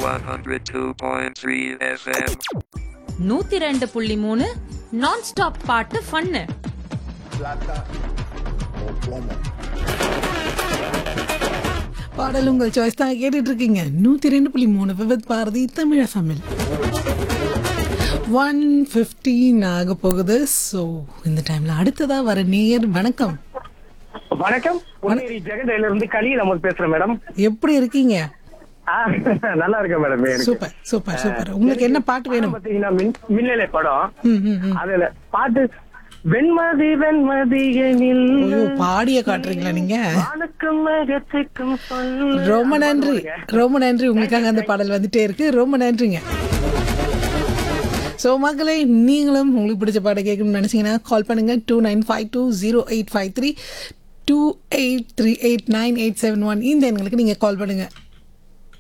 102.3 FM. நூத்தி ரெண்டு புள்ளி மூணு நான் ஸ்டாப் பாட்டு ஃபன்னு பாடல் உங்கள் சாய்ஸ் தான் கேட்டுட்டு இருக்கீங்க நூற்றி ரெண்டு புள்ளி மூணு விவித் பாரதி தமிழ தமிழ் ஒன் ஃபிஃப்டீன் ஆக போகுது ஸோ இந்த டைம்ல அடுத்ததா வர நேயர் வணக்கம் வணக்கம் பொன்னேரி ஜெகதையில இருந்து கலி நம்ம பேசுறேன் மேடம் எப்படி இருக்கீங்க ஆ, நல்லா இருக்கேன் மேடம் எனக்கு சூப்பர் சூப்பர் சூப்பர் உங்களுக்கு என்ன பாட்டு வேணும் பாத்தீங்கன்னா மின்- மின்னலை படம் ம், ம், ம். அதுல பாட்டு வெண்மதி வெண்மதியனில் ஐயோ பாடிய காட்டுறீங்களா நீங்க வானுக்கும் மேகத்துக்கும் சொல்ல ரொம்ப நன்றி ரொம்ப நன்றி உங்களுக்காக அந்த பாடல் வந்துட்டே இருக்கு ரொம்ப நன்றிங்க ஸோ மக்களே நீங்களும் உங்களுக்கு பிடிச்ச பாடம் கேட்கணும்னு நினச்சிங்கன்னா கால் பண்ணுங்க two nine five two zero eight five three two eight three eight nine eight seven one இந்த எண்களுக்கு நீங்கள் கால் பண்ணுங்கள்